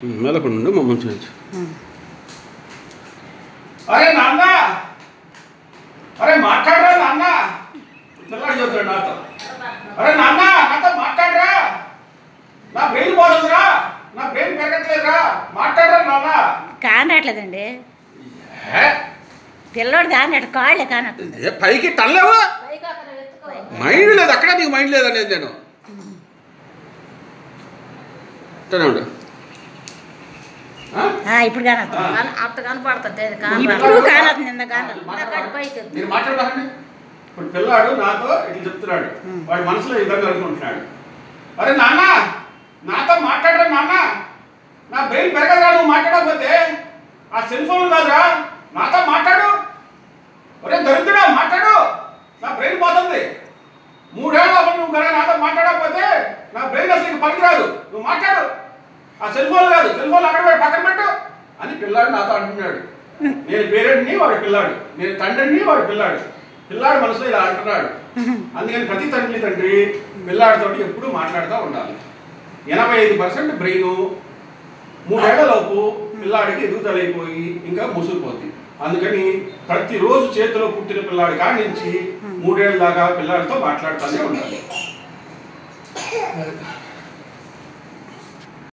మెలకుండా ఉండు మా మంచి నుంచి అరే నాన్న అరే మాట్లాడరా నాన్న పిల్లాడు చెబుతాడు నాతో అరే నాన్న నాతో మాట్లాడరా నా బ్రెయిన్ పోతుందిరా నా బ్రెయిన్ పెరగట్లేదురా మాట్లాడరా నాన్న కాని రావట్లేదండి ఏ? పిల్లోడు కాని అటు కాళ్ళే కాని ఏ పైకి టల్లేవా మైండ్ లేదు అక్కడ నీకు మైండ్ లేదనేది నేను ఇట్టనే ఉండు ఆ? ఇప్పుడు కాని అట్ట కనపడుతుంది ఇప్పుడు కానొస్తుంది ఇంత కాని పైకి మీరు మాట్లాడాలండి ఇప్పుడు పిల్లాడు నాతో ఇట్లా చెప్తున్నాడు వాడి మనసులో ఈ విధంగా అనుకుంటున్నాడు అరే నాన్న నాతో మాట్లాడరా నాన్న నా బ్రెయిన్ పెరగదురా నువ్వు మాట్లాడకపోతే ఆ సెల్ ఫోన్ కాదురా నాతో మాట్లాడు ఒరే దరిద్రుడా మాట్లాడు నా బ్రెయిన్ పోతుంది మూడేళ్ళ అప్పుడు నువ్వు కనుక నాతో మాట్లాడకపోతే నా బ్రెయిన్ అసలు ఇంక పనికిరాదు నువ్వు మాట్లాడు ఆ సెల్ ఫోన్ కాదు సెల్ ఫోన్ అక్కడ పెట్టి పక్కన పెట్టు అని పిల్లాడు నాతో అంటున్నాడు నేను పేరెంట్ని వాడు పిల్లాడు నేను తండ్రిని వాడు పిల్లాడు పిల్లాడు మనసులో ఇలా అంటున్నాడు అందుకని ప్రతి తండ్రి తండ్రి పిల్లాడితోటి ఎప్పుడూ మాట్లాడుతూ ఉండాలి ఎనభై ఐదు పర్సెంట్ బ్రెయిన్ మూడేళ్లలోపు పిల్లాడికి ఎదుగుదల అయిపోయి ఇంకా ముసుగుపోతుంది అందుకని ప్రతిరోజు చేతిలో పుట్టిన పిల్లాడి కాడి నుంచి మూడేళ్ళ దాకా పిల్లాడితో మాట్లాడుతూనే ఉండాలి